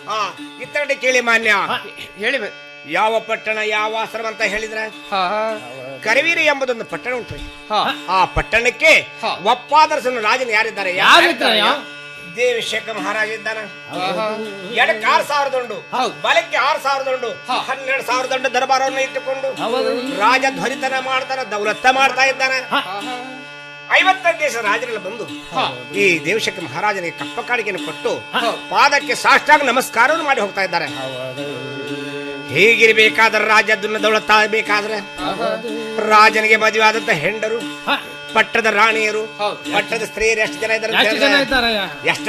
ಹಾ ಇತ್ತರಡೆ ಕೇಳಿ ಮಾನ್ಯ ಹೇಳಿ ಬ- ಯಾವ ಪಟ್ಟಣ ಯಾವ ಆಶ್ರಮ ಅಂತ ಹೇಳಿದ್ರೆ ಹಾ ಕರವೀರಿ ಎಂಬುದೊಂದು ಪಟ್ಟಣ ಉಂಟ್ರಿ ಹಾ ಆ ಪಟ್ಟಣಕ್ಕೆ ಹಾ. ಒಪ್ಪಾದರಸನ ರಾಜನು ಯಾರಿದ್ದಾರೆ ಯಾರಿದ್ದಾರಯ್ಯ? ದೇವಿಶೇಖ ಮಹಾರಾಜ ಇದ್ದಾನ ಆಹಾ. ಎಡಕ್ಕೆ ಆರು ಸಾವಿರದ ಉಂಡು ಹೌದು. ಬಲಕ್ಕೆ ಆರು ಸಾವಿರದ ಉಂಡು ಹಾ. ಹನ್ನೆರಡು ಸಾವಿರದ ಉಂಡು ದರ್ಬಾರವನ್ನು ಇಟ್ಟುಕೊಂಡು ಹೌದು. ರಾಜ ಧ್ವರಿತನ ಮಾಡ್ತಾನ ದೌಲತ್ತ ಮಾಡ್ತಾ ಇದ್ದಾನೆ ಆಹಾ. ಐವತ್ತೈದು ದೇಶ ರಾಜರೆಲ್ಲ ಬಂದು ಹಾ. ಈ ದೇವಶೇಖ ಮಹಾರಾಜನಿಗೆ ಕಪ್ಪ ಕಾಣಿಕೆಯನ್ನು ಕೊಟ್ಟು ಹೌದು. ಪಾದಕ್ಕೆ ಸಾಷ್ಟಾಂಗ ನಮಸ್ಕಾರವನ್ನು ಮಾಡಿ ಹೋಗ್ತಾ ಇದ್ದಾರೆ ಹೀಗಿರ್ಬೇಕಾದ್ರೆ ರಾಜ ದುನ್ನ ದೌಲತ್ತ ಬೇಕಾದ್ರೆ ರಾಜನಿಗೆ ಮದುವೆ ಆದಂತ ಹೆಂಡರು ಹ, ಪಟ್ಟದ ರಾಣಿಯರು ಹೌದು. ಪಟ್ಟದ ಸ್ತ್ರೀಯರು ಎಷ್ಟು ಜನ ಇದ್ದಾರೆ ಅಂತ ಎಷ್ಟು ಜನ ಹೇಳಿದ್ರೆ ಇದ್ದಾರಯ್ಯ ಎಷ್ಟು